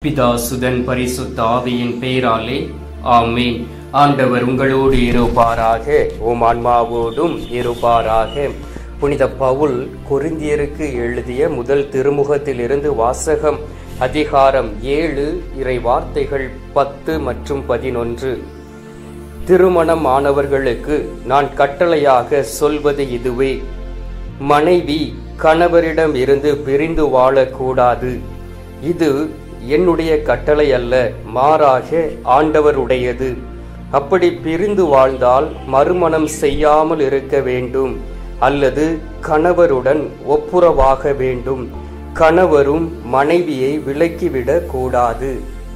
பிதா சுதன் பரிசுத்த ஆவியின் பெயராலே ஆமீன் ஆண்டவர் உங்களோடு இருப்பாராக உம் ஆன்மாவோடும் இருப்பாராக புனித பவுல் கொரிந்தியருக்கு எழுதிய முதல் திருமுகத்திலிருந்து வாசகம் அதிகாரம் ஏழு இறை வார்த்தைகள் பத்து மற்றும் பதினொன்று திருமணம் ஆனவர்களுக்கு நான் கட்டளையாக சொல்வது இதுவே மனைவி கணவரிடம் இருந்து பிரிந்து வாழக்கூடாது இது என்னுடைய கட்டளை அல்ல மாறாக ஆண்டவருடையது அப்படி பிரிந்து வாழ்ந்தால் மறுமணம் செய்யாமல் இருக்க வேண்டும் அல்லது கணவருடன் ஒப்புரவாக வேண்டும் கணவரும் மனைவியை விலக்கிவிடக் கூடாது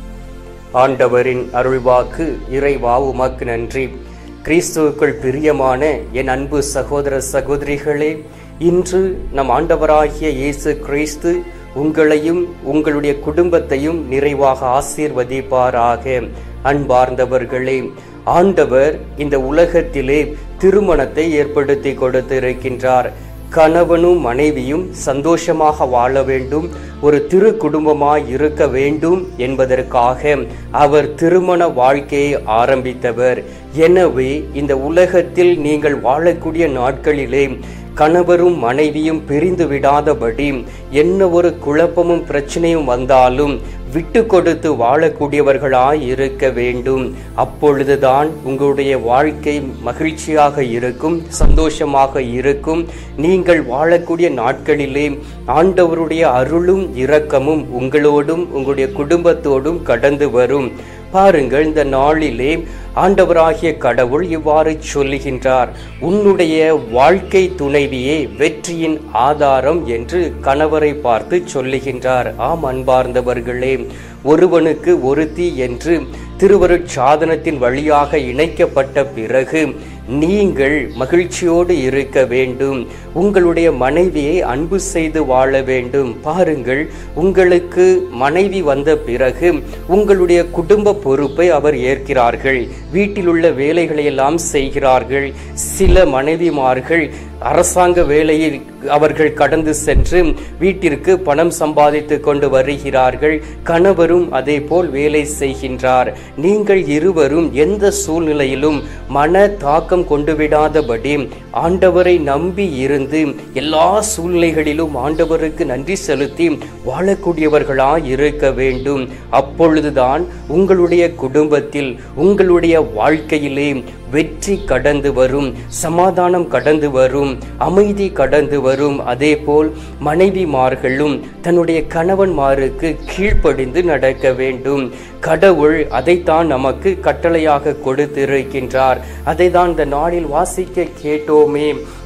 ஆண்டவரின் அருள்வாக்கு இறைவா உமக்கு நன்றி கிறிஸ்துவுக்குள் பிரியமான என் அன்பு சகோதர சகோதரிகளே இன்று நம் ஆண்டவராகிய இயேசு கிறிஸ்து உங்களையும் உங்களுடைய குடும்பத்தையும் நிறைவாக ஆசீர்வதிப்பாராக அன்பார்ந்தவர்களே ஆண்டவர் இந்த உலகத்திலே திருமணத்தை ஏற்படுத்தி கொடுத்திருக்கின்றார் கணவனும் மனைவியும் சந்தோஷமாக வாழ வேண்டும் ஒரு திரு குடும்பமாய் இருக்க வேண்டும் என்பதற்காக அவர் திருமண வாழ்க்கையை ஆரம்பித்தவர் எனவே இந்த உலகத்தில் நீங்கள் வாழக்கூடிய நாட்களிலே கணவரும் மனைவியும் பிரிந்து விடாதபடி என்ன ஒரு குழப்பமும் பிரச்சனையும் வந்தாலும் விட்டு கொடுத்து வாழக்கூடியவர்களாய் இருக்க வேண்டும் அப்பொழுதுதான் உங்களுடைய வாழ்க்கை மகிழ்ச்சியாக இருக்கும் சந்தோஷமாக இருக்கும் நீங்கள் வாழக்கூடிய நாட்களிலே ஆண்டவருடைய அருளும் இரக்கமும் உங்களோடும் உங்களுடைய குடும்பத்தோடும் கடந்து வரும் பாருங்கள் இந்த நாளிலே ஆண்டவராகிய கடவுள் இவ்வாறு சொல்லுகின்றார் உன்னுடைய வாழ்க்கை துணைவியே வெற்றியின் ஆதாரம் என்று கணவரை பார்த்து சொல்லுகின்றார் ஆம் அன்பார்ந்தவர்களே ஒருவனுக்கு ஒருத்தி என்று திருவருட்சாதனத்தின் வழியாக இணைக்கப்பட்ட பிறகு நீங்கள் மகிழ்ச்சியோடு இருக்க வேண்டும் உங்களுடைய மனைவியை அன்பு செய்து வாழ வேண்டும் பாருங்கள் உங்களுக்கு மனைவி வந்த பிறகு உங்களுடைய குடும்ப பொறுப்பை அவர் ஏற்கிறார்கள் வீட்டில் உள்ள வேலைகளை எல்லாம் செய்கிறார்கள் சில மனைவிமார்கள் அரசாங்க வேலையில் அவர்கள் கடந்து சென்று வீட்டிற்கு பணம் சம்பாதித்து கொண்டு வருகிறார்கள் கணவரும் அதே போல் வேலை செய்கின்றார் நீங்கள் இருவரும் எந்த சூழ்நிலையிலும் மன தாக்கம் கொண்டு விடாதபடி ஆண்டவரை நம்பி இருந்து எல்லா சூழ்நிலைகளிலும் ஆண்டவருக்கு நன்றி செலுத்தி வாழக்கூடியவர்களாய் இருக்க வேண்டும் அப்பொழுதுதான் உங்களுடைய குடும்பத்தில் உங்களுடைய வாழ்க்கையிலே வெற்றி கடந்து வரும் சமாதானம் கடந்து வரும் அமைதி கடந்து வரும் அதே போல் மனைவிமார்களும் தன்னுடைய கணவன்மாருக்கு கீழ்ப்படிந்து நடக்க வேண்டும் கடவுள் அதைத்தான் நமக்கு கட்டளையாக கொடுத்திருக்கின்றார் அதை தான் இந்த நாளில் வாசிக்க கேட்டோமே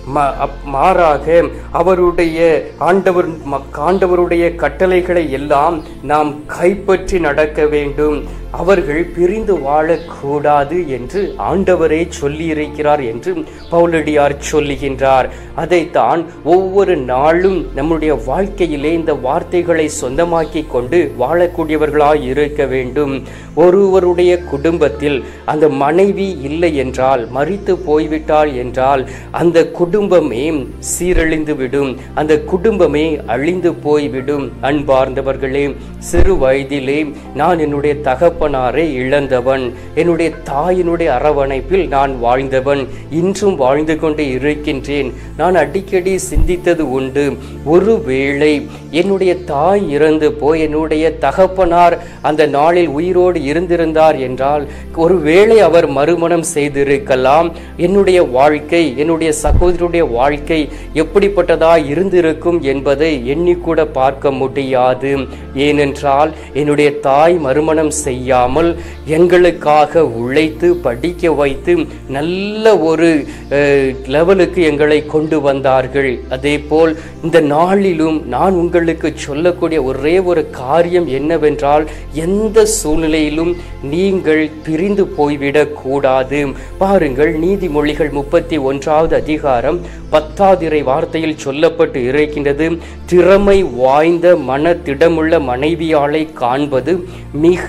மாறாக அவருடைய ஆண்டவர் ஆண்டவருடைய கட்டளைகளை எல்லாம் நாம் கைப்பற்றி நடக்க வேண்டும் அவர்கள் பிரிந்து வாழக்கூடாது என்று ஆண்டவரே சொல்லியிருக்கிறார் என்று பவுலடியார் சொல்லுகின்றார் அதைத்தான் ஒவ்வொரு நாளும் நம்முடைய வாழ்க்கையிலே இந்த வார்த்தைகளை சொந்தமாக்கி கொண்டு வாழக்கூடியவர்களாய் இருக்க வேண்டும் ஒருவருடைய குடும்பத்தில் அந்த மனைவி இல்லை என்றால் மறித்து போய்விட்டால் என்றால் அந்த குடும்பமே சீரழிந்து விடும் அந்த குடும்பமே அழிந்து போய்விடும் அன்பார்ந்தவர்களே சிறு வயதிலே நான் என்னுடைய தகப்பனாரை இழந்தவன் என்னுடைய தாயினுடைய அரவணைப்பில் நான் வாழ்ந்தவன் இன்றும் வாழ்ந்து கொண்டு இருக்கின்றேன் நான் அடிக்கடி சிந்தித்தது உண்டு ஒருவேளை என்னுடைய தாய் இறந்து போய் என்னுடைய தகப்பனார் அந்த நாளில் உயிரோடு இருந்திருந்தார் என்றால் ஒருவேளை அவர் மறுமணம் செய்திருக்கலாம் என்னுடைய வாழ்க்கை என்னுடைய சகோதரருடைய வாழ்க்கை எப்படிப்பட்டதா இருந்திருக்கும் என்பதை எண்ணிக்கூட பார்க்க முடியாது ஏனென்றால் என்னுடைய தாய் மறுமணம் செய்யாமல் எங்களுக்காக உழைத்து படிக்க வைத்து நல்ல ஒரு லெவலுக்கு எங்களை கொண்டு வந்தார்கள் அதே போல் இந்த நாளிலும் நான் உங்களுக்கு சொல்லக்கூடிய ஒரே ஒரு காரியம் என்னவென்றால் எந்த சூழ்நிலையிலும் நீங்கள் பிரிந்து போய்விடக் கூடாது பாருங்கள் நீதிமொழிகள் முப்பத்தி ஒன்றாவது அதிகாரம் பத்தாதிரை வார்த்தையில் சொல்லப்பட்டு இருக்கின்றது திறமை வாய்ந்த மன திடமுள்ள மனைவியாளை காண்பது மிக மிக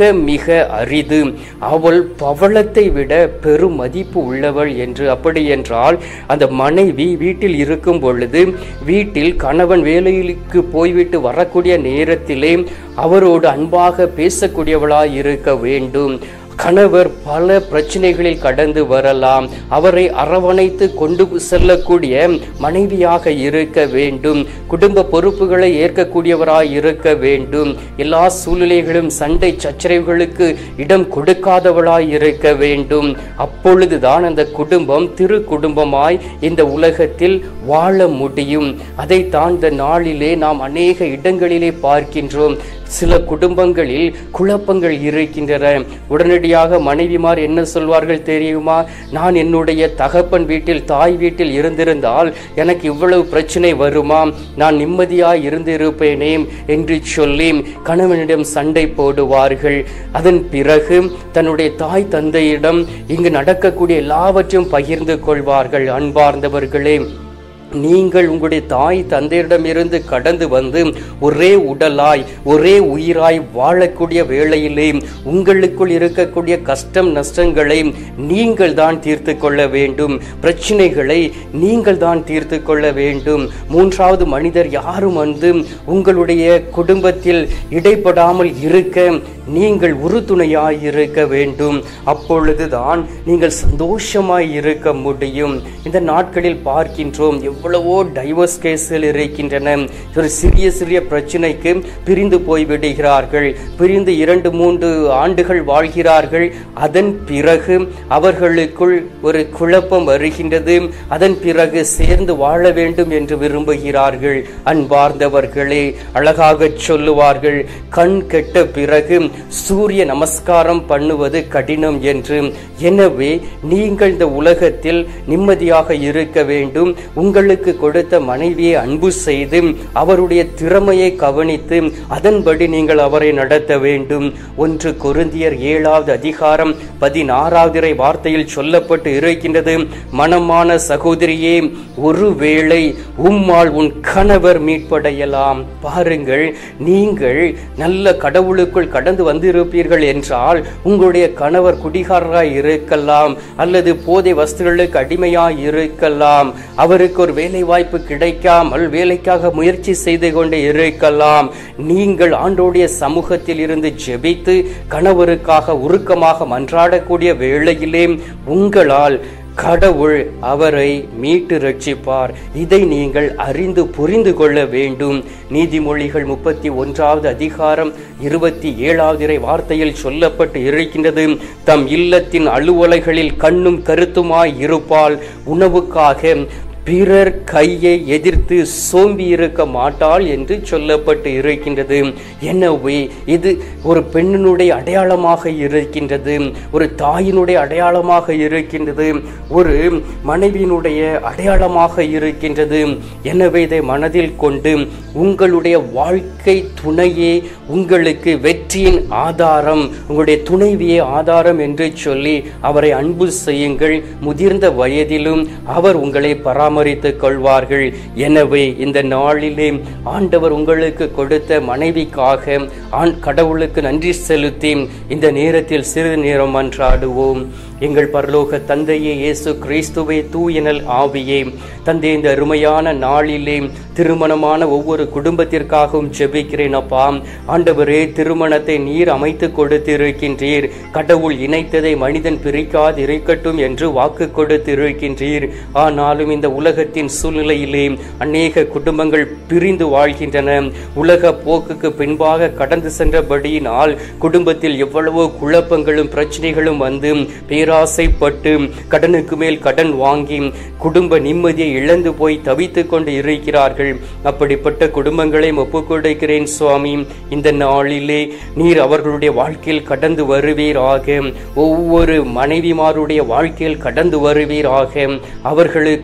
மிக அரிது அவள் பவளத்தை விட பெரும் மதிப்பு உள்ளவள் என்று அப்படி என்றால் அந்த மனைவி வீட்டில் இருக்கும் பொழுது வீட்டில் கணவன் வேலைக்கு போய்விட்டு வரக்கூடிய நேரத்திலே அவரோடு அன்பாக பேசக்கூடியவளாய் இருக்க வேண்டும் கணவர் பல பிரச்சனைகளில் கடந்து வரலாம் அவரை அரவணைத்து கொண்டு செல்லக்கூடிய மனைவியாக இருக்க வேண்டும் குடும்ப பொறுப்புகளை ஏற்கக்கூடியவராய் இருக்க வேண்டும் எல்லா சூழ்நிலைகளும் சண்டை சச்சரவுகளுக்கு இடம் கொடுக்காதவளாய் இருக்க வேண்டும் அப்பொழுதுதான் அந்த குடும்பம் திரு குடும்பமாய் இந்த உலகத்தில் வாழ முடியும் அதைத்தான் இந்த நாளிலே நாம் அநேக இடங்களிலே பார்க்கின்றோம் சில குடும்பங்களில் குழப்பங்கள் இருக்கின்றன உடனடியாக மனைவிமார் என்ன சொல்வார்கள் தெரியுமா நான் என்னுடைய தகப்பன் வீட்டில் தாய் வீட்டில் இருந்திருந்தால் எனக்கு இவ்வளவு பிரச்சனை வருமா நான் நிம்மதியாய் இருந்திருப்பேனே என்று சொல்லி கணவனிடம் சண்டை போடுவார்கள் அதன் பிறகு தன்னுடைய தாய் தந்தையிடம் இங்கு நடக்கக்கூடிய எல்லாவற்றையும் பகிர்ந்து கொள்வார்கள் அன்பார்ந்தவர்களே நீங்கள் உங்களுடைய தாய் தந்தையிடமிருந்து கடந்து வந்து ஒரே உடலாய் ஒரே உயிராய் வாழக்கூடிய வேளையிலே உங்களுக்குள் இருக்கக்கூடிய கஷ்டம் நஷ்டங்களை நீங்கள் தான் தீர்த்து கொள்ள வேண்டும் பிரச்சனைகளை நீங்கள் தான் தீர்த்து கொள்ள வேண்டும் மூன்றாவது மனிதர் யாரும் வந்து உங்களுடைய குடும்பத்தில் இடைப்படாமல் இருக்க நீங்கள் உறுதுணையாய் இருக்க வேண்டும் அப்பொழுதுதான் நீங்கள் சந்தோஷமாய் இருக்க முடியும் இந்த நாட்களில் பார்க்கின்றோம் எவ்வளவோ டைவர்ஸ் கேஸ்கள் இருக்கின்றன ஒரு சிறிய சிறிய பிரச்சனைக்கு பிரிந்து போய் விடுகிறார்கள் பிரிந்து இரண்டு மூன்று ஆண்டுகள் வாழ்கிறார்கள் அதன் பிறகு அவர்களுக்குள் ஒரு குழப்பம் வருகின்றது அதன் பிறகு சேர்ந்து வாழ வேண்டும் என்று விரும்புகிறார்கள் அன்பார்ந்தவர்களே அழகாக சொல்லுவார்கள் கண் கெட்ட பிறகு சூரிய நமஸ்காரம் பண்ணுவது கடினம் என்று எனவே நீங்கள் இந்த உலகத்தில் நிம்மதியாக இருக்க வேண்டும் உங்களுக்கு கொடுத்த மனைவியை அன்பு செய்து அவருடைய திறமையை கவனித்து அதன்படி நீங்கள் அவரை நடத்த வேண்டும் ஒன்று கொருந்தியர் ஏழாவது அதிகாரம் பதினாறாவது வார்த்தையில் சொல்லப்பட்டு இருக்கின்றது மனமான சகோதரியே ஒருவேளை உம்மால் உன் கணவர் மீட்படையலாம் பாருங்கள் நீங்கள் நல்ல கடவுளுக்குள் கடந்து வந்திருப்பீர்கள் என்றால் உங்களுடைய கணவர் குடிகாரராய் இருக்கலாம் அல்லது போதை வஸ்துகளுக்கு அடிமையாய் இருக்கலாம் அவருக்கு ஒரு வேலை வாய்ப்பு கிடைக்காமல் வேலைக்காக முயற்சி செய்து கொண்டு இருக்கலாம் நீங்கள் ஆண்டோடைய சமூகத்தில் இருந்து ஜெபித்து கணவருக்காக உருக்கமாக மன்றாடக்கூடிய வேளையிலே உங்களால் கடவுள் அவரை மீட்டு ரட்சிப்பார் இதை நீங்கள் அறிந்து புரிந்து கொள்ள வேண்டும் நீதிமொழிகள் முப்பத்தி ஒன்றாவது அதிகாரம் இருபத்தி ஏழாவது வார்த்தையில் சொல்லப்பட்டு இருக்கின்றது தம் இல்லத்தின் அலுவலைகளில் கண்ணும் கருத்துமாய் இருப்பால் உணவுக்காக பிறர் கையை எதிர்த்து சோம்பி இருக்க மாட்டாள் என்று சொல்லப்பட்டு இருக்கின்றது எனவே இது ஒரு பெண்ணினுடைய அடையாளமாக இருக்கின்றது ஒரு தாயினுடைய அடையாளமாக இருக்கின்றது ஒரு மனைவியினுடைய அடையாளமாக இருக்கின்றது எனவே இதை மனதில் கொண்டு உங்களுடைய வாழ்க்கை துணையே உங்களுக்கு வெற்றியின் ஆதாரம் உங்களுடைய துணைவியே ஆதாரம் என்று சொல்லி அவரை அன்பு செய்யுங்கள் முதிர்ந்த வயதிலும் அவர் உங்களை பராமரித்துக் கொள்வார்கள் எனவே இந்த நாளிலே ஆண்டவர் உங்களுக்கு கொடுத்த மனைவிக்காக ஆண் கடவுளுக்கு நன்றி செலுத்தி இந்த நேரத்தில் சிறிது நேரம் மன்றாடுவோம் எங்கள் பரலோக தந்தையே இயேசு கிறிஸ்துவே தூயனல் ஆவியே தந்தை இந்த அருமையான நாளிலே திருமணமான ஒவ்வொரு குடும்பத்திற்காகவும் ஜெபிக்கிறேன் அப்பா ஆண்டவரே திருமணத்தை நீர் அமைத்து கொடுத்திருக்கின்றீர் கடவுள் இணைத்ததை மனிதன் பிரிக்காது இருக்கட்டும் என்று வாக்கு கொடுத்திருக்கின்றீர் ஆனாலும் இந்த உலகத்தின் சூழ்நிலையிலே அநேக குடும்பங்கள் பிரிந்து வாழ்கின்றன உலக போக்குக்கு பின்பாக கடந்து சென்றபடியினால் குடும்பத்தில் எவ்வளவோ குழப்பங்களும் பிரச்சனைகளும் வந்து பேராசைப்பட்டு கடனுக்கு மேல் கடன் வாங்கி குடும்ப நிம்மதியை இழந்து போய் தவித்துக் கொண்டு இருக்கிறார்கள் அப்படிப்பட்ட குடும்பங்களை ஒப்புக்கொடுக்கிறேன் சுவாமி இந்த நாளிலே நீர் அவர்களுடைய வாழ்க்கையில் கடந்து வருவீராக ஒவ்வொரு மனைவிமாருடைய வாழ்க்கையில் கடந்து வருவீராக அவர்களுக்கு ஆறுதல்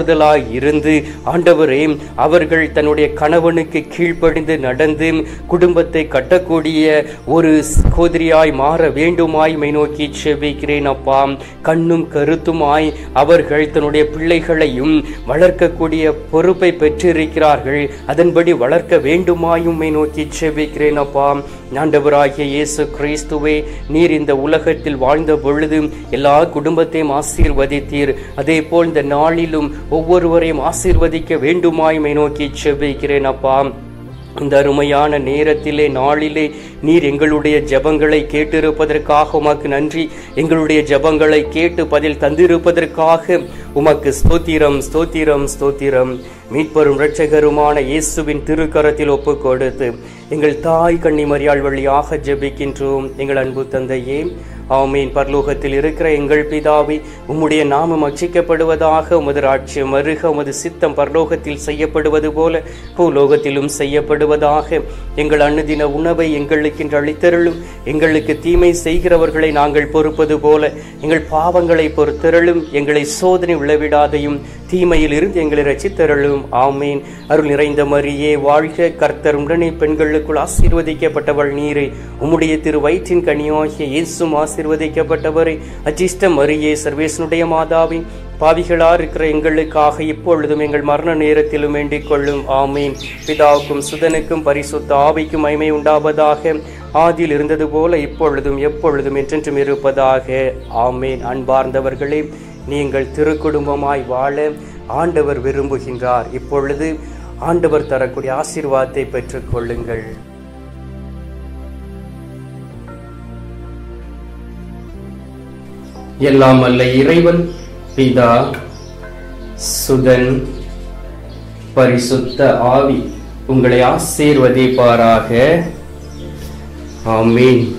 ஆறுதலாய் இருந்து ஆண்டவரே அவர்கள் தன்னுடைய கணவனுக்கு கீழ்ப்படிந்து நடந்து குடும்பத்தை கட்டக்கூடிய ஒரு சகோதரியாய் மாற வேண்டுமாய் மை நோக்கி செபிக்கிறேன் அப்பா கண்ணும் கருத்துமாய் அவர்கள் தன்னுடைய பிள்ளைகளையும் வளர்க்கக்கூடிய பொறுப்பை பெற்றிருக்கிறார்கள் அதன்படி வளர்க்க வேண்டுமாயும் மை நோக்கி செபிக்கிறேன் அப்பா ஆண்டவராகிய இயேசு கிறிஸ்துவே நீர் இந்த உலகத்தில் வாழ்ந்த பொழுது எல்லா குடும்பத்தையும் ஆசீர்வதித்தீர் அதே போல் இந்த நாளிலும் ஒவ்வொருவரையும் ஆசீர்வதிக்க வேண்டுமாய் மை நோக்கி செபிக்கிறேன் அப்பா இந்த அருமையான நேரத்திலே நாளிலே நீர் எங்களுடைய ஜெபங்களை கேட்டிருப்பதற்காக உமக்கு நன்றி எங்களுடைய ஜெபங்களை கேட்டு பதில் தந்திருப்பதற்காக உமக்கு ஸ்தோத்திரம் ஸ்தோத்திரம் ஸ்தோத்திரம் மீட்பெரும் இரட்சகருமான இயேசுவின் திருக்கரத்தில் ஒப்பு கொடுத்து எங்கள் தாய் கன்னிமரியாள் வழியாக ஜெபிக்கின்றோம் எங்கள் அன்பு தந்தையே ஆமீன் பரலோகத்தில் இருக்கிற எங்கள் பிதாவே உம்முடைய நாமம் அச்சிக்கப்படுவதாக உமது ராட்சியம் வருக உமது சித்தம் பரலோகத்தில் செய்யப்படுவது போல பூலோகத்திலும் செய்யப்படுவதாக எங்கள் அன்னுதின உணவை எங்களுக்கு இன்று அளித்தருளும் எங்களுக்கு தீமை செய்கிறவர்களை நாங்கள் பொறுப்பது போல எங்கள் பாவங்களை பொறுத்தருளும் எங்களை சோதனை விளைவிடாதையும் தீமையில் இருந்து எங்களை ரசித்தருளும் ஆமீன் அருள் நிறைந்த மரியே வாழ்க கர்த்தர் உடனே பெண்களுக்குள் ஆசீர்வதிக்கப்பட்டவள் நீரே உம்முடைய திரு வயிற்றின் கனியாகிய இயேசும் ஆசீர்வதிக்கப்பட்டவரே அஜிஷ்ட மரியே சர்வேசனுடைய மாதாவின் பாவிகளா இருக்கிற எங்களுக்காக இப்பொழுதும் எங்கள் மரண நேரத்திலும் வேண்டிக் கொள்ளும் ஆமீன் பிதாவுக்கும் சுதனுக்கும் பரிசுத்த ஆவிக்கும் மைமை உண்டாவதாக ஆதியில் இருந்தது போல இப்பொழுதும் எப்பொழுதும் என்றென்றும் இருப்பதாக ஆமேன் அன்பார்ந்தவர்களே நீங்கள் திருக்குடும்பமாய் வாழ ஆண்டவர் விரும்புகின்றார் இப்பொழுது ஆண்டவர் தரக்கூடிய ஆசீர்வாதத்தை பெற்றுக் கொள்ளுங்கள் எல்லாம் அல்ல இறைவன் பிதா சுதன் பரிசுத்த ஆவி உங்களை ஆசீர்வதிப்பாராக ஆமீன்